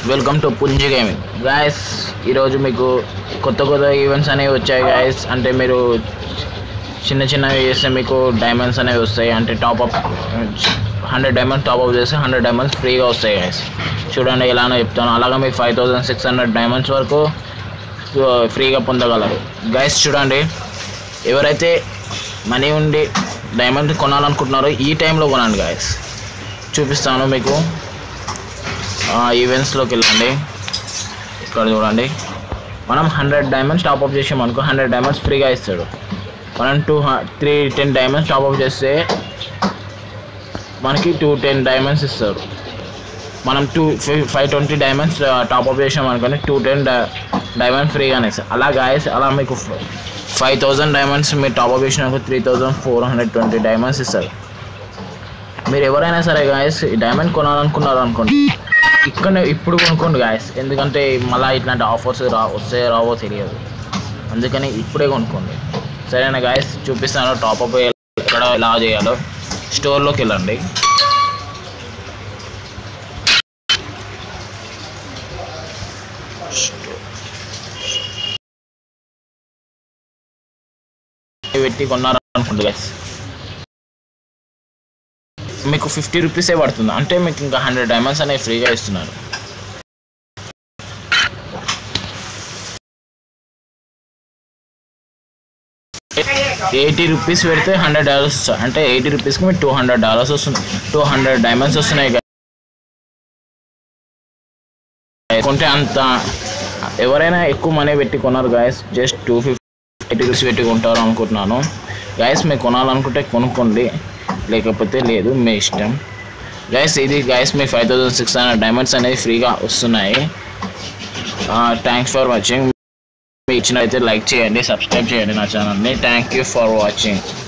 Welcome to Punji gaming guys ఈరోజు మీకు కొత్త కొత్త ఈవెంట్స్ అనేవి వచ్చాయి గాయస్ అంటే మీరు చిన్న చిన్నవి చేస్తే మీకు డైమండ్స్ అనేవి వస్తాయి అంటే టాప్అప్ హండ్రెడ్ డైమండ్స్ టాప్అప్ చేస్తే హండ్రెడ్ డైమండ్స్ ఫ్రీగా వస్తాయి గాయస్ చూడండి ఎలానో చెప్తాను అలాగే మీకు five thousand six hundred diamonds వరకు ఫ్రీగా పొందగలరు గైస్ చూడండి ఎవరైతే మనీ ఉండి డైమండ్ కొనాలనుకుంటున్నారో ఈ టైంలో కొనండి గాయస్ చూపిస్తాను మీకు ఈవెంట్స్లోకి వెళ్ళండి ఇక్కడ చూడండి మనం హండ్రెడ్ డైమండ్స్ టాప్అప్ చేసాం అనుకో హండ్రెడ్ డైమండ్స్ ఫ్రీగా ఇస్తాడు మనం two three ten diamonds top up చేస్తే మనకి టూ టెన్ డైమండ్స్ ఇస్తారు మనం two five twenty diamonds top up చేసాం అనుకోని టూ టెన్ డైమండ్స్ ఫ్రీగానే ఇస్తారు అలా గాయస్ అలా మీకు ఫైవ్ థౌజండ్ డైమండ్స్ మీరు టాప్అప్ చేసినాక three thousand four hundred twenty diamonds ఇస్తారు మీరు ఎవరైనా సరే గాయస్ ఈ డైమండ్ కొనాలనుకున్నారు అనుకోండి ఇక్కడ ఇప్పుడు కొనుక్కోండి గాయస్ ఎందుకంటే మళ్ళీ ఇట్లాంటి ఆఫర్స్ రా వస్తే రావో తెలియదు అందుకని ఇప్పుడే కొనుక్కోండి సరేనా గాయస్ చూపిస్తాను టాప్అప్ ఎక్కడ ఎలా చేయాలో స్టోర్లోకి వెళ్ళండి పెట్టి కొన్నారనుకోండి గాయస్ మీకు ఫిఫ్టీ రూపీసే పడుతుంది అంటే మీకు ఇంకా హండ్రెడ్ డైమండ్స్ అనేవి ఫ్రీగా ఇస్తున్నారు ఎయిటీ రూపీస్ పెడితే హండ్రెడ్ డాలర్స్ అంటే ఎయిటీ రూపీస్కి మీకు టూ హండ్రెడ్ డాలర్స్ వస్తుంది టూ హండ్రెడ్ డైమండ్స్ వస్తున్నాయి guys. కొంటే అంత ఎవరైనా ఎక్కువ మనీ పెట్టి కొన్నారు guys just two fifty eighty rupees పెట్టి కొంటారు అనుకుంటున్నాను గాయస్ మీరు కొనాలనుకుంటే కొనుక్కోండి లేకపోతే లేదు మీ ఇష్టం గైస్ ఇది గైస్ మీ five thousand six hundred diamonds అనేవి ఫ్రీగా వస్తున్నాయి థ్యాంక్స్ ఫర్ వాచింగ్ మీ ఇచ్చినైతే లైక్ చేయండి సబ్స్క్రైబ్ చేయండి నా ఛానల్ని థ్యాంక్ యూ ఫర్ వాచింగ్